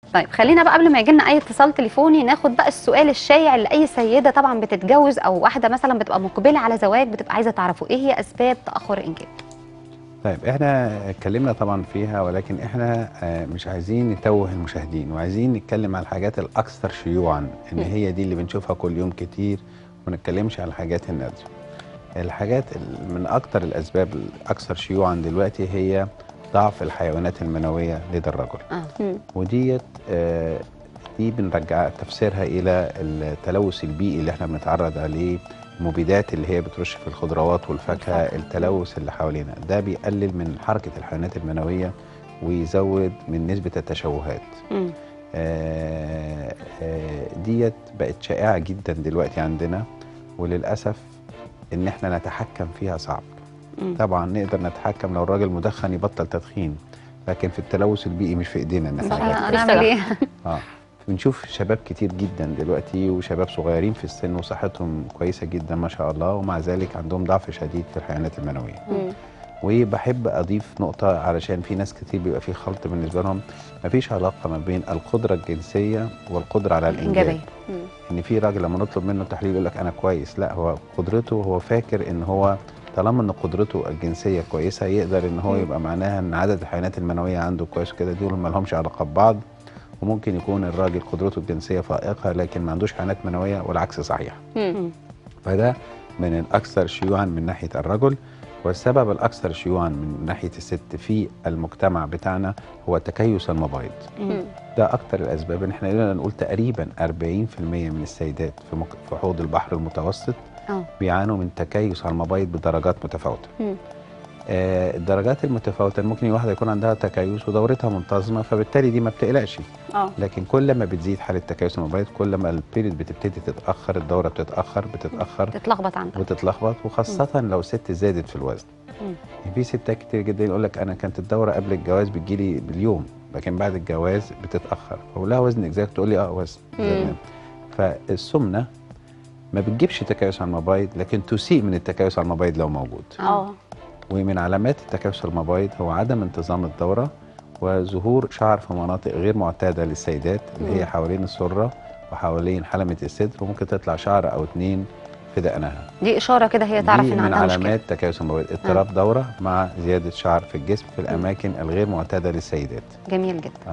طيب خلينا بقى قبل ما يجي لنا اي اتصال تليفوني ناخد بقى السؤال الشائع اللي اي سيده طبعا بتتجوز او واحده مثلا بتبقى مقبله على زواج بتبقى عايزه تعرفه ايه هي اسباب تاخر الانجاب طيب احنا اتكلمنا طبعا فيها ولكن احنا آه، مش عايزين نتوه المشاهدين وعايزين نتكلم على الحاجات الاكثر شيوعا ان هي دي اللي بنشوفها كل يوم كتير وما نتكلمش على الحاجات النادره الحاجات ال- من اكتر الاسباب الاكثر شيوعا دلوقتي هي ضعف الحيوانات المنويه لدى الرجل اه وديت آه، دي بنرجع تفسيرها الى التلوث البيئي اللي احنا بنتعرض عليه المبيدات اللي هي بترش في الخضروات والفاكهه والفاكهة. التلوث اللي حوالينا ده بيقلل من حركه الحيوانات المنويه ويزود من نسبه التشوهات مم. آه، آه، ديت بقت شائعه جدا دلوقتي عندنا وللاسف ان احنا نتحكم فيها صعب مم. طبعا نقدر نتحكم لو الراجل مدخن يبطل تدخين لكن في التلوث البيئي مش في ايدينا ان صح احنا نغير. هنعمل ايه اه بنشوف شباب كتير جدا دلوقتي وشباب صغيرين في السن وصحتهم كويسه جدا ما شاء الله ومع ذلك عندهم ضعف شديد في الحيوانات المنويه مم. وبحب اضيف نقطه علشان في ناس كتير بيبقى في خلط بالنسبه لهم مفيش علاقه ما بين القدره الجنسيه والقدره على الانجاب الانجابيه مم. ان في راجل لما نطلب منه تحليل يقول لك انا كويس لا هو قدرته هو فاكر ان هو طالما ان قدرته الجنسيه كويسه يقدر ان هو مم. يبقى معناها ان عدد الحيوانات المنويه عنده كويس كده دول ما لهمش علاقه ببعض وممكن يكون الراجل قدرته الجنسيه فائقه لكن ما عندوش حيوانات منويه والعكس صحيح مم. فده من الاكثر شيوعا من ناحيه الرجل والسبب الاكثر شيوعا من ناحيه الست في المجتمع بتاعنا هو تكيس المبايض مم. ده اكتر الاسباب ان احنا قدرنا نقول تقريبا 40% من السيدات في مك... في حوض البحر المتوسط اه بيعانوا من تكيس على المبايض بدرجات متفاوته مم. آه الدرجات المتفاوته ممكن واحده يكون عندها تكيس ودورتها منتظمه فبالتالي دي ما بتقلقش اه لكن كل ما بتزيد حاله تكيس المبايض كل ما البيريد بتبتدي تتاخر الدوره بتتاخر بتتاخر تتلخبط عندك وتتلخبط وخاصه لو ست زادت في الوزن مم. يعني في ستات كتير جدا يقول لك انا كانت الدوره قبل الجواز بتجيلي باليوم لكن بعد الجواز بتتاخر اقول لها وزنك زاد تقول لي اه وزن مم. فالسمنه ما بتجيبش تكيس على المبايض لكن تسيء من التكيس على المبايض لو موجود اه ومن علامات التكيس على المبايض هو عدم انتظام الدوره وظهور شعر في مناطق غير معتاده للسيدات اللي مم. هي حوالين السره وحوالين حلمه الصدر وممكن تطلع شعر او اتنين في دقنها دي اشاره كده هي تعرف دي ان من عندها مشكله علامات تكيس المبايض اضطراب دوره مع زياده شعر في الجسم في الاماكن الغير معتاده للسيدات جميل جدا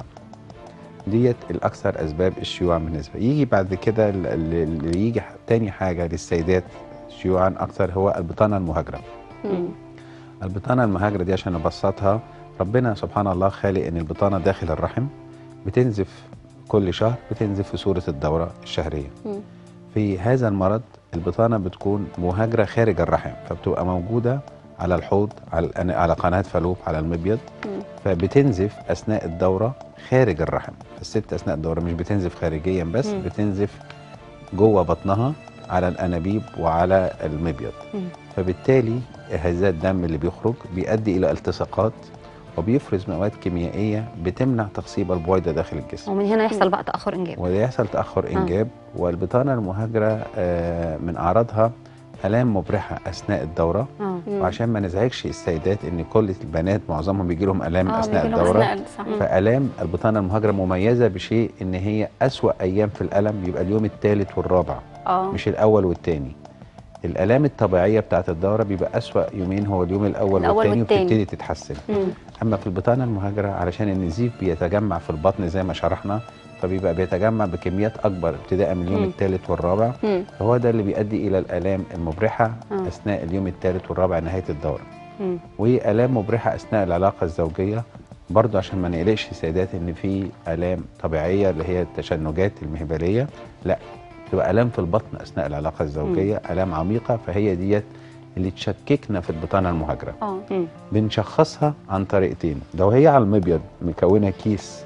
ديت الاكثر اسباب الشيوع بالنسبه يجي بعد كده ال- ال- اللي يجي ح- تاني حاجه للسيدات شيوعا اكثر هو البطانه المهاجره مم. البطانه المهاجره دي عشان نبسطها ربنا سبحان الله خالق ان البطانه داخل الرحم بتنزف كل شهر بتنزف في صوره الدوره الشهريه مم. في هذا المرض البطانه بتكون مهاجره خارج الرحم فبتبقى موجوده على الحوض على الأن- على قناه فالوب على المبيض مم. فبتنزف اثناء الدوره خارج الرحم الست اثناء الدوره مش بتنزف خارجيا بس مم. بتنزف جوه بطنها على الانابيب وعلى المبيض مم. فبالتالي هذا الدم اللي بيخرج بيؤدي الى التصاقات وبيفرز مواد كيميائيه بتمنع تخصيب البويضه داخل الجسم ومن هنا يحصل بقى تاخر انجاب وده يحصل تاخر انجاب والبطانه المهاجره آه، من اعراضها الام مبرحه اثناء الدوره اه مم. وعشان ما نزعجش السيدات ان كل البنات معظمهم بيجي لهم الام اه اثناء بيجيلهم الدوره أثناء صحيح. فالام البطانه المهاجره مميزه بشيء ان هي اسوا ايام في الالم بيبقى اليوم الثالث والرابع اه مش الاول والثاني الالام الطبيعيه بتاعت الدوره بيبقى اسوا يومين هو اليوم الاول, الأول والثاني والتاني. وبتبتدي تتحسن مم. اما في البطانه المهاجره علشان النزيف بيتجمع في البطن زي ما شرحنا فبيبقى بيتجمع بكميات اكبر ابتداء من اليوم مم. الثالث والرابع مم. فهو ده اللي بيؤدي الى الالام المبرحه آه. اثناء اليوم الثالث والرابع نهايه الدوره مم. والام مبرحه اثناء العلاقه الزوجيه برضه عشان ما نقلقش السيدات ان في الام طبيعيه اللي هي التشنجات المهبليه لا تبقى الام في البطن اثناء العلاقه الزوجيه الام عميقه فهي ديت اللي تشككنا في البطانه المهاجره اه مم. بنشخصها عن طريقتين لو هي على المبيض مكونه كيس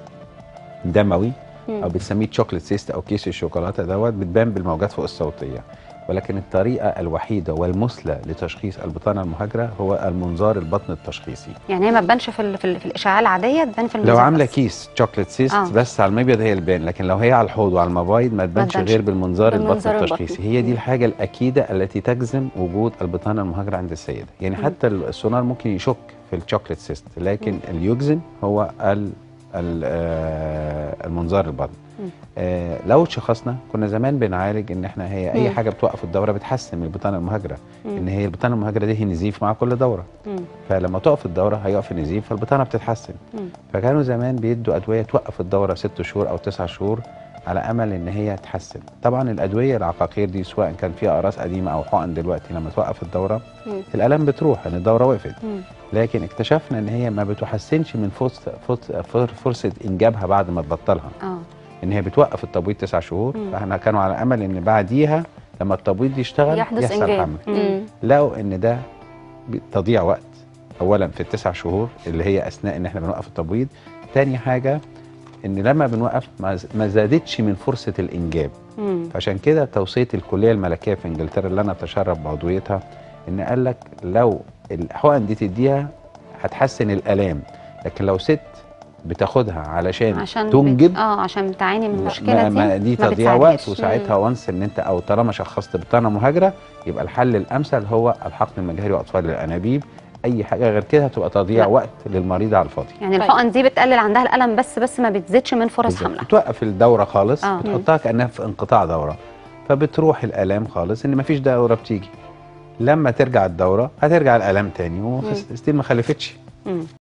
دموي مم. او بتسميه تشوكلت سيست او كيس الشوكولاته دوت بتبان بالموجات فوق الصوتيه ولكن الطريقه الوحيده والمثلى لتشخيص البطانه المهاجره هو المنظار البطن التشخيصي يعني هي ما تبانش في ال- في, ال- في الاشعاع العاديه تبان في لو المنظار عامله بس. كيس تشوكلت سيست آه. بس على المبيض هي اللي تبان لكن لو هي على الحوض وعلى المبايض ما تبانش تبانش. غير بالمنظار البطن بالمنظار البطني. التشخيصي هي دي الحاجه الاكيده التي تجزم وجود البطانه المهاجره عند السيده يعني مم. حتى السونار ممكن يشك في التشوكلت سيست لكن اللي يجزم هو ال- آه، المنظار البطن مم. آه، لو شخصنا كنا زمان بنعالج ان احنا هي اي مم. حاجه بتوقف الدوره بتحسن من البطانه المهاجره مم. ان هي البطانه المهاجره دي هي نزيف مع كل دوره مم. فلما تقف الدوره هيقف النزيف فالبطانه بتتحسن مم. فكانوا زمان بيدوا ادويه توقف الدوره ست شهور او تسع شهور على امل ان هي تحسن طبعا الادويه العقاقير دي سواء كان فيها اقراص قديمه او حقن دلوقتي لما توقف الدوره مم. الالم بتروح ان الدوره وقفت مم. لكن اكتشفنا ان هي ما بتحسنش من فرصه فرصه, فرصة انجابها بعد ما تبطلها اه ان هي بتوقف التبويض تسع شهور مم. فاحنا كانوا على امل ان بعديها لما التبويض يشتغل يحدث يحصل إنجاب. حمل مم. لقوا ان ده ب- تضييع وقت اولا في التسع شهور اللي هي اثناء ان احنا بنوقف التبويض تاني حاجه ان لما بنوقف ما ز- ما زادتش من فرصه الانجاب مم. فعشان كده توصيه الكليه الملكيه في انجلترا اللي انا اتشرف بعضويتها ان قال لك لو الحقن دي تديها هتحسن الالام لكن لو ست بتاخدها علشان عشان تنجب بت... اه عشان بتعاني من المشكله ما دي ما دي ما تضييع بتساعدهاش. وقت وساعتها وانس ان انت او طالما شخصت بطانه مهاجره يبقى الحل الامثل هو الحقن المجهري واطفال الانابيب اي حاجه غير كده هتبقى تضييع لا. وقت للمريض على الفاضي يعني طيب. الحقن دي بتقلل عندها الالم بس بس ما بتزيدش من فرص بالظبط. حملها بتوقف الدوره خالص آه. بتحطها كانها في انقطاع دوره فبتروح الالام خالص ان مفيش دوره بتيجي لما ترجع الدوره هترجع الالام تاني وستيل ما خلفتش مم.